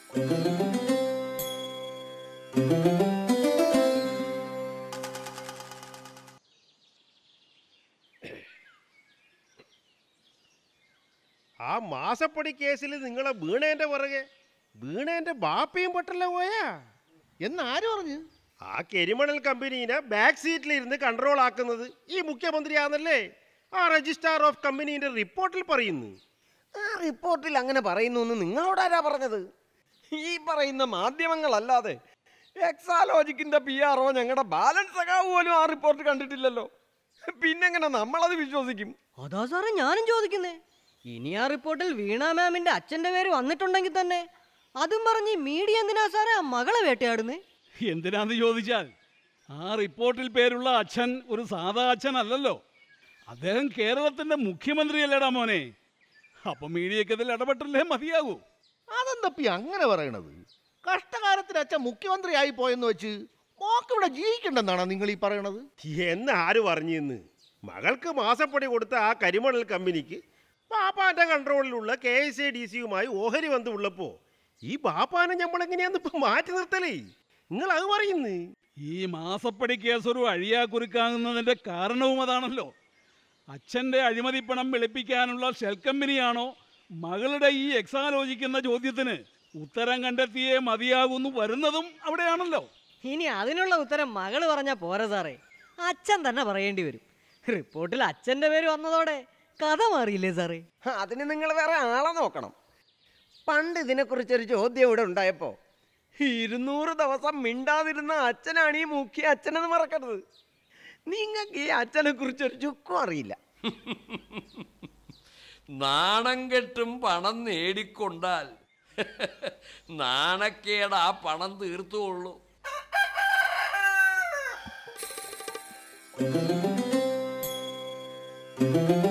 ആ മാസപ്പടി കേസിൽ നിങ്ങളെ വീണേന്റെ പുറകെ വീണേന്റെ ബാപ്പയും പെട്ടല്ലോ പോയാ എന്ന് ആര് പറഞ്ഞു ആ കരിമണൽ കമ്പനീനെ ബാക്ക് സീറ്റിലിരുന്ന് കൺട്രോൾ ആക്കുന്നത് ഈ മുഖ്യമന്ത്രിയാണല്ലേ ആ രജിസ്ട്രാർ ഓഫ് കമ്പനീന്റെ റിപ്പോർട്ടിൽ പറയുന്നു ആ റിപ്പോർട്ടിൽ അങ്ങനെ പറയുന്നു എന്ന് നിങ്ങളോടാരാ പറഞ്ഞത് ഈ പറയുന്ന മാധ്യമങ്ങളല്ലാതെ എക്സാലോജിക്കിന്റെ പി ആർ ഒ ഞങ്ങളുടെ ബാലൻസ് സഖാവ് പോലും ആ റിപ്പോർട്ട് കണ്ടിട്ടില്ലല്ലോ പിന്നെങ്ങനെ നമ്മളത് വിശ്വസിക്കും അതാ സാറേ ഞാനും ചോദിക്കുന്നേ ഇനി ആ റിപ്പോർട്ടിൽ വീണ മാമിന്റെ അച്ഛന്റെ പേര് വന്നിട്ടുണ്ടെങ്കിൽ തന്നെ അതും പറഞ്ഞ് മീഡിയ എന്തിനാ സാറേ ആ മകളെ വേട്ടയാടുന്നേ എന്തിനാന്ന് ചോദിച്ചാൽ ആ റിപ്പോർട്ടിൽ പേരുള്ള അച്ഛൻ ഒരു സാധാ അച്ഛനല്ലല്ലോ അദ്ദേഹം കേരളത്തിന്റെ മുഖ്യമന്ത്രിയല്ലേടാ മോനെ അപ്പൊ മീഡിയക്ക് ഇതിൽ ഇടപെട്ടില്ലേ മതിയാകൂ അതെന്തപ്പി അങ്ങനെ പറയണത് കഷ്ടകാലത്തിന് അച്ഛൻ മുഖ്യമന്ത്രി ആയി പോയെന്ന് വെച്ച് മോക്കിവിടെ ജീവിക്കണ്ടെന്നാണോ നിങ്ങൾ ഈ പറയണത് എന്ന് ആര് പറഞ്ഞെന്ന് മകൾക്ക് മാസപ്പടി കൊടുത്ത ആ കരിമണൽ കമ്പനിക്ക് ബാപ്പാന്റെ കൺട്രോളിലുള്ള കെ എസ് എ ഡി സിയുമായി ഓഹരി ബന്ധമുള്ളപ്പോ ഈ ബാപ്പാനെ നമ്മളെങ്ങനെയാന്ന് ഇപ്പൊ മാറ്റി നിർത്തലേ നിങ്ങൾ അത് പറയുന്നു ഈ മാസപ്പടി കേസ് ഒരു അഴിയാക്കുറുക്കാകുന്നതിന്റെ കാരണവും അതാണല്ലോ അച്ഛന്റെ അഴിമതിപ്പണം വെളുപ്പിക്കാനുള്ള ഷെൽ കമ്പനിയാണോ മകളുടെ ഈ എക്സാലോചിക്കുന്ന ചോദ്യത്തിന് ഉത്തരം കണ്ടെത്തിയേ മതിയാകുന്നു വരുന്നതും അവിടെയാണല്ലോ ഇനി അതിനുള്ള ഉത്തരം മകള് പറഞ്ഞാ പോരാ സാറേ അച്ഛൻ തന്നെ പറയേണ്ടി വരും റിപ്പോർട്ടിൽ അച്ഛന്റെ പേര് വന്നതോടെ കഥ മാറിയില്ലേ സാറേ അതിന് നിങ്ങൾ വേറെ ആളെ നോക്കണം പണ്ട് ഇതിനെക്കുറിച്ചൊരു ചോദ്യം ഇവിടെ ഉണ്ടായപ്പോൾ ഇരുന്നൂറ് ദിവസം മിണ്ടാതിരുന്ന അച്ഛനാണ് ഈ മുഖ്യ അച്ഛനെന്ന് മറക്കരുത് നിങ്ങൾക്ക് ഈ അച്ഛനെ കുറിച്ചൊരു ചുക്കും അറിയില്ല നാണം കെട്ടും പണം നേടിക്കൊണ്ടാൽ നാണക്കേട് ആ പണം തീർത്തുകൊള്ളൂ ആ